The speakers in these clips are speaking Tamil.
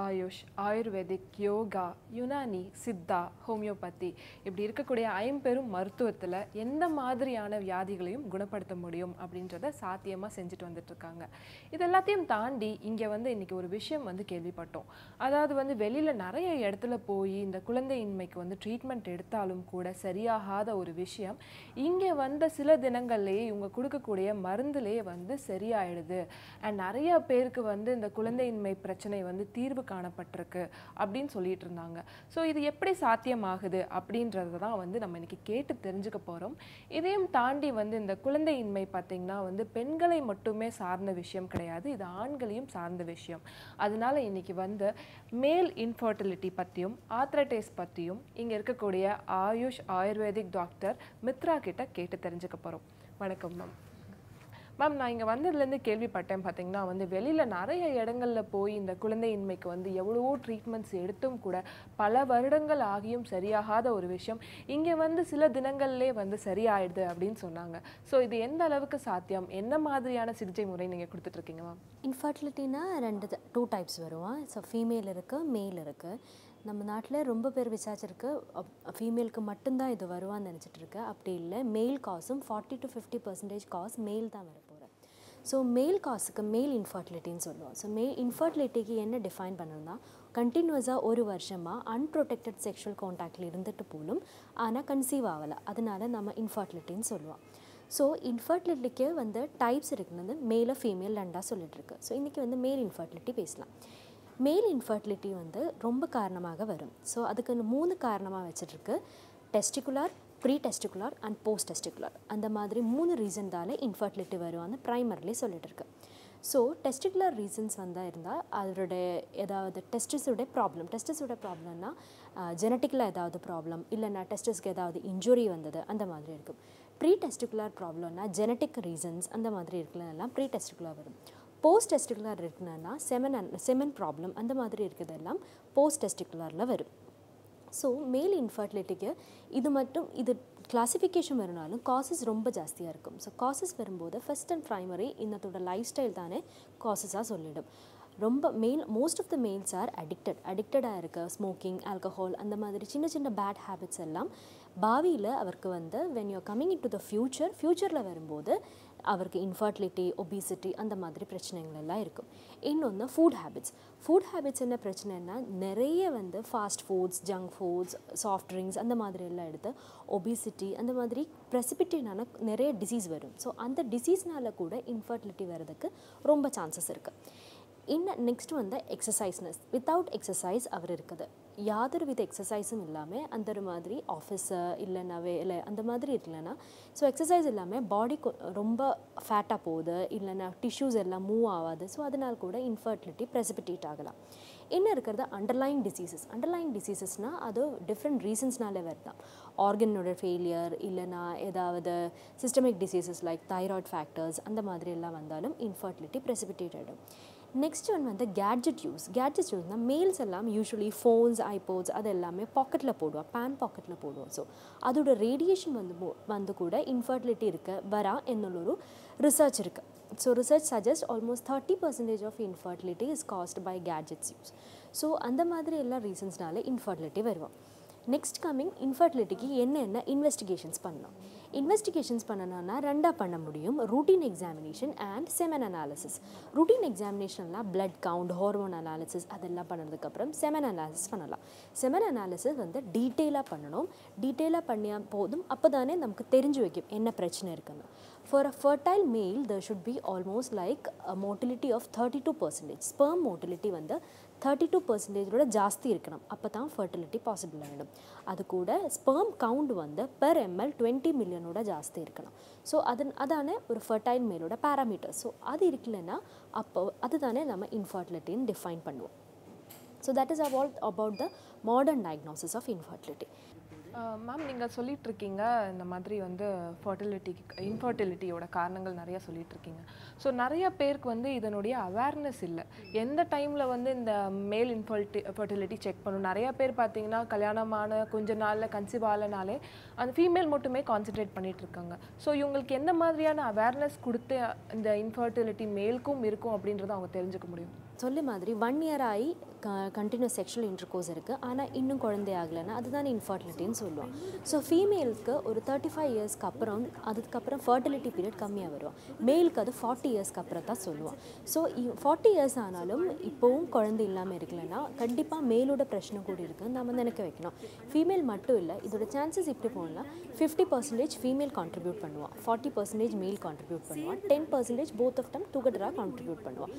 ஆயுஷ் ஆயுர்வேதிக் யோகா யுனானி சித்தா ஹோமியோபதி இப்படி இருக்கக்கூடிய ஐம்பெரும் மருத்துவத்தில் எந்த மாதிரியான வியாதிகளையும் குணப்படுத்த முடியும் அப்படின்றத சாத்தியமாக செஞ்சுட்டு வந்துட்டு இருக்காங்க இது எல்லாத்தையும் தாண்டி இங்கே வந்து இன்னைக்கு ஒரு விஷயம் வந்து கேள்விப்பட்டோம் அதாவது வந்து வெளியில் நிறைய இடத்துல போய் இந்த குழந்தையின்மைக்கு வந்து ட்ரீட்மெண்ட் எடுத்தாலும் கூட சரியாகாத ஒரு விஷயம் இங்கே வந்த சில தினங்கள்லேயே இவங்க கொடுக்கக்கூடிய மருந்துலேயே வந்து சரியாயிடுது அண்ட் நிறைய பேருக்கு வந்து இந்த குழந்தையின்மை பிரச்சனை வந்து தீர்வு காணப்பட்டிருக்கு அப்படின்னு சொல்லிட்டு இருந்தாங்க ஸோ இது எப்படி சாத்தியமாகுது அப்படின்றத தான் வந்து நம்ம இன்னைக்கு கேட்டு தெரிஞ்சுக்க போகிறோம் இதையும் தாண்டி வந்து இந்த குழந்தையின்மை பார்த்தீங்கன்னா வந்து பெண்களை மட்டுமே சார்ந்த விஷயம் கிடையாது இது ஆண்களையும் சார்ந்த விஷயம் அதனால இன்னைக்கு வந்து மேல் இன்ஃபர்டிலிட்டி பற்றியும் ஆத்ரடைஸ் பற்றியும் இங்கே இருக்கக்கூடிய ஆயுஷ் ஆயுர்வேதிக் டாக்டர் மித்ரா கிட்ட கேட்டு தெரிஞ்சுக்க போகிறோம் வணக்கம் மேம் மேம் நான் இங்கே வந்ததுலேருந்து கேள்விப்பட்டேன் பார்த்தீங்கன்னா வந்து வெளியில் நிறைய இடங்கள்ல போய் இந்த குழந்தையின்மைக்கு வந்து எவ்வளவோ ட்ரீட்மெண்ட்ஸ் எடுத்தும் கூட பல வருடங்கள் ஆகியும் சரியாகாத ஒரு விஷயம் இங்கே வந்து சில தினங்கள்லே வந்து சரியாயிடுது அப்படின்னு சொன்னாங்க ஸோ இது எந்த அளவுக்கு சாத்தியம் என்ன மாதிரியான சிகிச்சை முறை நீங்கள் கொடுத்துட்ருக்கீங்க மேம் இன்ஃபர்டிலிட்டினா ரெண்டு டூ டைப்ஸ் வரும் ஸோ ஃபீமேல் இருக்குது மேல் இருக்குது நம்ம நாட்டில் ரொம்ப பேர் விசாரிச்சிருக்கு ஃபீமேலுக்கு மட்டும்தான் இது வருவான்னு நினச்சிட்டு இருக்கு அப்படி இல்லை மேல் காசும் forty to fifty percentage cause male தான் வரப்போகிறேன் ஸோ மேல் காசுக்கு மேல் இன்ஃபர்டிலிட்டின்னு சொல்லுவோம் ஸோ மே இன்ஃபர்டிலிட்டிக்கு என்ன டிஃபைன் பண்ணணும்னா கண்டினியூஸாக ஒரு வருஷமாக அன்ப்ரொடெக்டட் செக்ஷுவல் காண்டாக்டில் இருந்துட்டு போலும் ஆனால் கன்சீவ் ஆகலை அதனால நம்ம இன்ஃபர்டிலிட்டின்னு சொல்லுவோம் ஸோ இன்ஃபர்டிலிட்டிக்கு வந்து டைப்ஸ் இருக்குன்னு மேல ஃபீமேல் ரெண்டாக சொல்லிட்டு இருக்கு ஸோ இன்றைக்கி வந்து மேல் இன்ஃபர்டிலிட்டி பேசலாம் மேல் இன்ஃபர்டிலிட்டி வந்து ரொம்ப காரணமாக வரும் ஸோ அதுக்கு மூணு காரணமாக வச்சுட்ருக்கு testicular pre testicular and post testicular அந்த மாதிரி மூணு ரீசன்தால இன்ஃபர்டிலிட்டி வரும்னு ப்ரைமர்லி சொல்லிட்டு இருக்கு ஸோ டெஸ்டிகுலர் ரீசன்ஸ் வந்தால் இருந்தால் அதோடைய ஏதாவது டெஸ்டிஸோட ப்ராப்ளம் டெஸ்டிஸோட ப்ராப்ளம்னா ஜெனட்டிக்கில் ஏதாவது ப்ராப்ளம் இல்லைன்னா டெஸ்டிஸ்க்கு ஏதாவது இன்ஜுரி வந்தது அந்த மாதிரி இருக்கும் ப்ரீ டெஸ்டிகுலர் ப்ராப்ளம்னா ஜெனட்டிக் ரீசன்ஸ் அந்த மாதிரி இருக்கலாம் ப்ரீ டெஸ்டிகுலர் வரும் போஸ்ட் டெஸ்டிகுலர் இருக்குன்னா செமன் செமன் ப்ராப்ளம் அந்த மாதிரி இருக்கிறதெல்லாம் போஸ்ட் டெஸ்டிகுலரில் வரும் ஸோ மேல் இன்ஃபர்டிலிட்டிக்கு இது மட்டும் இது கிளாசிஃபிகேஷன் வருனாலும் காசஸ் ரொம்ப ஜாஸ்தியாக இருக்கும் ஸோ காசஸ் வரும்போது ஃபஸ்ட் அண்ட் ப்ரைமரி இன்னத்தோட லைஃப் ஸ்டைல் தானே காசஸாக சொல்லிடும் ரொம்ப male most of the males are addicted அடிக்டடாக இருக்க ஸ்மோக்கிங் ஆல்கஹால் அந்த மாதிரி சின்ன சின்ன பேட் ஹேபிட்ஸ் எல்லாம் பாவியில் அவருக்கு வந்து when you coming into the future ஃப்யூச்சரில் வரும்போது அவருக்கு இன்ஃபர்டிலிட்டி ஒபிசிட்டி அந்த மாதிரி பிரச்சனைகள் எல்லாம் இருக்கும் இன்னொன்று ஃபுட் ஹேபிட்ஸ் ஃபுட் ஹேபிட்ஸ் என்ன பிரச்சனைனா நிறைய வந்து fast foods junk foods soft drinks அந்த மாதிரி எல்லாம் எடுத்து ஒபிசிட்டி அந்த மாதிரி ப்ரெசிபிட்டேனான நிறைய டிசீஸ் வரும் ஸோ அந்த டிசீஸ்னால கூட இன்ஃபர்டிலிட்டி வர்றதுக்கு ரொம்ப சான்சஸ் இருக்குது இன்னும் நெக்ஸ்ட் வந்து எக்ஸசைஸ்னஸ் வித்தவுட் எக்ஸசைஸ் அவர் இருக்குது யாதொரு வித எக்ஸசைஸும் இல்லாமல் அந்த ஒரு மாதிரி ஆஃபீஸு இல்லைன்னா வேலை அந்த மாதிரி இருக்கலன்னா ஸோ எக்ஸசைஸ் இல்லாமல் பாடி ரொம்ப ஃபேட்டாக போகுது இல்லைன்னா டிஷ்யூஸ் எல்லாம் மூவ் ஆகாது ஸோ அதனால் கூட இன்ஃபர்டிலிட்டி ப்ரெசிபிட்டேட் ஆகலாம் இன்னும் இருக்கிறது அண்டர்லைன் டிசீசஸ் அண்டர்லைன் டிசீசஸ்னால் அது டிஃப்ரெண்ட் ரீசன்ஸ்னாலே வரலாம் ஆர்கனோட ஃபெயிலியர் இல்லைனா ஏதாவது systemic diseases like thyroid factors அந்த மாதிரி எல்லாம் வந்தாலும் இன்ஃபர்டிலிட்டி ப்ரெசிபிட்டேட் ஆகிடும் நெக்ஸ்ட் ஒன் வந்து கேட்ஜெட் யூஸ் கேட்ஜெட் யூஸ்னால் மேல்ஸ் எல்லாம் யூஸ்வலி ஃபோன்ஸ் ஐபோட்ஸ் அது எல்லாமே பாக்கெட்டில் போடுவோம் பேன் பாக்கெட்டில் போடுவோம் ஸோ அதோட ரேடியேஷன் வந்து மோ- வந்து கூட இன்ஃபர்டிலிட்டி இருக்க வரா என்னுள்ள ஒரு ரிசர்ச் இருக்குது so research suggest almost thirty percentage of infertility is caused by gadgets use so அந்த மாதிரி எல்லா ரீசன்ஸ்னால இன்ஃபர்டிலிட்டி வருவோம் நெக்ஸ்ட் கம்மிங் இன்ஃபர்டிலிட்டிக்கு என்னென்ன இன்வெஸ்டிகேஷன்ஸ் பண்ணலாம் இன்வெஸ்டிகேஷன்ஸ் பண்ணணும்னா ரெண்டாக பண்ண முடியும் routine examination and semen analysis ரூட்டீன் எக்ஸாமினேஷன்லாம் blood கவுண்ட் ஹார்மோன் அனாலிசிஸ் அதெல்லாம் பண்ணதுக்கப்புறம் செமன் அனாலிசிஸ் பண்ணலாம் செமன் அனாலிசிஸ் வந்து டீட்டெயிலாக பண்ணணும் டீட்டெயிலாக பண்ணியா போதும் அப்போ தானே நமக்கு தெரிஞ்சு வைக்கும் என்ன பிரச்சனை இருக்குன்னு for a fertile male there should be almost like a motility of thirty two percentage sperm motility வந்து தேர்ட்டி டூ பர்சன்டேஜோட ஜாஸ்தி இருக்கணும் அப்போ தான் ஃபர்டிலிட்டி பாசிபிள் ஆகிடும் அது கூட ஸ்பெர்ம் கவுண்ட் வந்து பெர் எம்எல் டுவெண்ட்டி மில்லியனோட ஜாஸ்தி இருக்கணும் ஸோ அது அதானே ஒரு ஃபர்டைல் மேலோட பேராமீட்டர் ஸோ அது இருக்கலைன்னா அப்போ அதுதானே நம்ம இன்ஃபர்டிலிட்டின்னு டிஃபைன் பண்ணுவோம் so that is about about the modern diagnosis of infertility ma'am நீங்கள் சொல்லிட்டு இருக்கீங்க இந்த மாதிரி வந்து ஃபர்டிலிட்டி இன்ஃபர்டிலிட்டியோட காரணங்கள் நிறைய சொல்லிட்டு இருக்கீங்க ஸோ நிறைய பேருக்கு வந்து இதனுடைய அவேர்னஸ் இல்லை எந்த டைமில் வந்து இந்த மேல் இன்ஃபர்டி ஃபர்டிலிட்டி செக் பண்ணணும் நிறைய பேர் பார்த்தீங்கன்னா கல்யாணமான கொஞ்ச நாளில் கன்சீவ் ஆகலனாலே அந்த ஃபீமேல் மட்டுமே கான்சென்ட்ரேட் பண்ணிட்டு இருக்காங்க ஸோ இவங்களுக்கு எந்த மாதிரியான அவேர்னஸ் கொடுத்து இந்த இன்ஃபர்டிலிட்டி மேலுக்கும் இருக்கும் அப்படின்றத அவங்க தெரிஞ்சுக்க முடியும் சொல்ல மாதிரி ஒன் இயர் ஆகி க கண்டினியூஸ் செக்ஷுவல் இன்டர்கோர்ஸ் இருக்குது ஆனால் இன்னும் குழந்தை ஆகலைன்னா அதுதான் இன்ஃபர்டிலிட்டின்னு சொல்லுவோம் ஸோ ஃபீமேலுக்கு ஒரு தேர்ட்டி ஃபைவ் இயர்ஸ்க்கு அப்புறம் அதுக்கப்புறம் ஃபர்டிலிட்டி பீரியட் கம்மியாக வரும் மேலுக்கு அது ஃபார்ட்டி இயர்ஸ்க்கு அப்புறம் தான் சொல்லுவோம் ஸோ ஃபார்ட்டி இயர்ஸ் ஆனாலும் இப்போவும் குழந்தை இல்லாமல் இருக்கலைன்னா கண்டிப்பாக மேலோட பிரச்சனை கூட இருக்குன்னு நம்ம நினைக்க வைக்கணும் ஃபீமேல் மட்டும் இல்லை இதோட சான்சஸ் இப்படி போனால் ஃபிஃப்டி பர்சன்டேஜ் ஃபீமேல் கான்ட்ரிபியூட் பண்ணுவான் ஃபார்ட்டி பர்சன்டேஜ் மேல் கான்ட்ரிபியூட் பண்ணுவான் ten percentage both of them டுகெதராக கான்ட்ரிபியூட் பண்ணுவான்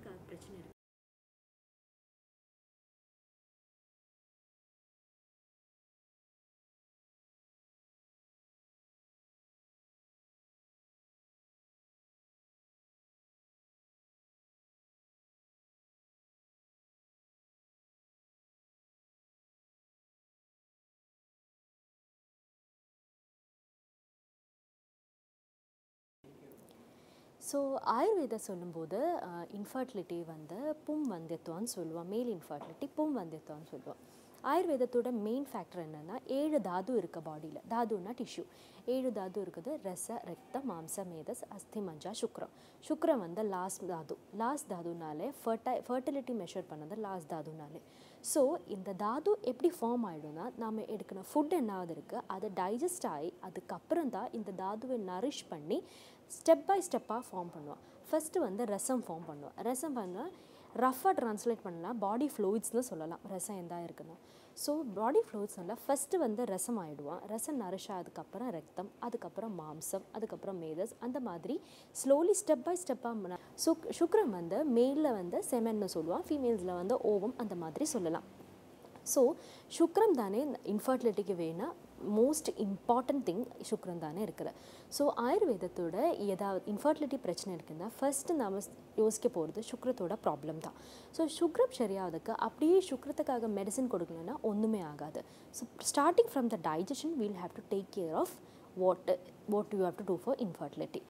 ஸோ ஆயுர்வேதா சொல்லும்போது இன்ஃபர்டிலிட்டி வந்து பும் வந்தியத்துவம்னு சொல்லுவோம் மேல் இன்ஃபர்டிலிட்டி பும் வந்தியத்துவம்னு சொல்லுவோம் ஆயுர்வேதத்தோட மெயின் ஃபேக்டர் என்னென்னா ஏழு தாது இருக்க பாடியில் தாதுன்னா டிஷ்யூ ஏழு தாது இருக்குது ரச ரத்த மாம்ச மேதஸ் அஸ்தி மஞ்சா சுக்ரம் சுக்ரம் வந்து லாஸ்ட் தாது லாஸ்ட் தாதுனாலே ஃபர்டை ஃபர்டிலிட்டி மெஷர் பண்ணது லாஸ்ட் தாதுனாலே ஸோ இந்த தாது எப்படி ஃபார்ம் ஆகிடும்னா நம்ம எடுக்கிற ஃபுட் என்னாவது இருக்குது அது டைஜஸ்ட் ஆகி அதுக்கப்புறம் தான் இந்த தாதுவை நரிஷ் பண்ணி ஸ்டெப் பை ஸ்டெப்பாக ஃபார்ம் பண்ணுவோம் ஃபஸ்ட்டு வந்து ரசம் ஃபார்ம் பண்ணுவோம் ரசம் பண்ணால் ரஃபாக ட்ரான்ஸ்லேட் பண்ணலாம் பாடி ஃப்ளூயிட்ஸ்னு சொல்லலாம் ரசம் எந்தா இருக்குன்னு ஸோ பாடி ஃப்ளூயிட்ஸ்னால ஃபஸ்ட்டு வந்து ரசம் ஆகிடுவான் ரசம் நரிஷா அதுக்கப்புறம் ரத்தம் அதுக்கப்புறம் மாம்சம் அதுக்கப்புறம் மேதஸ் அந்த மாதிரி ஸ்லோலி ஸ்டெப் பை ஸ்டெப்பாக சுக் சுக்ரம் வந்து மேலில் வந்து செமென்னு சொல்லுவான் ஃபீமேல்ஸில் வந்து ஓவம் அந்த மாதிரி சொல்லலாம் ஸோ சுக்ரம் தானே இன்ஃபர்டிலிட்டிக்கு வேணால் மோஸ்ட் இம்பார்ட்டன்ட் திங் சுக்ரம் தானே இருக்குது ஸோ ஆயுர்வேதத்தோட ஏதாவது இன்ஃபர்டிலிட்டி பிரச்சனை இருக்குன்னா ஃபஸ்ட்டு நாம் யோசிக்க போகிறது சுக்ரத்தோட ப்ராப்ளம் தான் ஸோ சுக்ரம் சரியாவதுக்கு அப்படியே சுக்ரத்துக்காக மெடிசன் கொடுக்கலன்னா ஒன்றுமே ஆகாது so starting from the digestion we'll have to take care of what what you have to do for infertility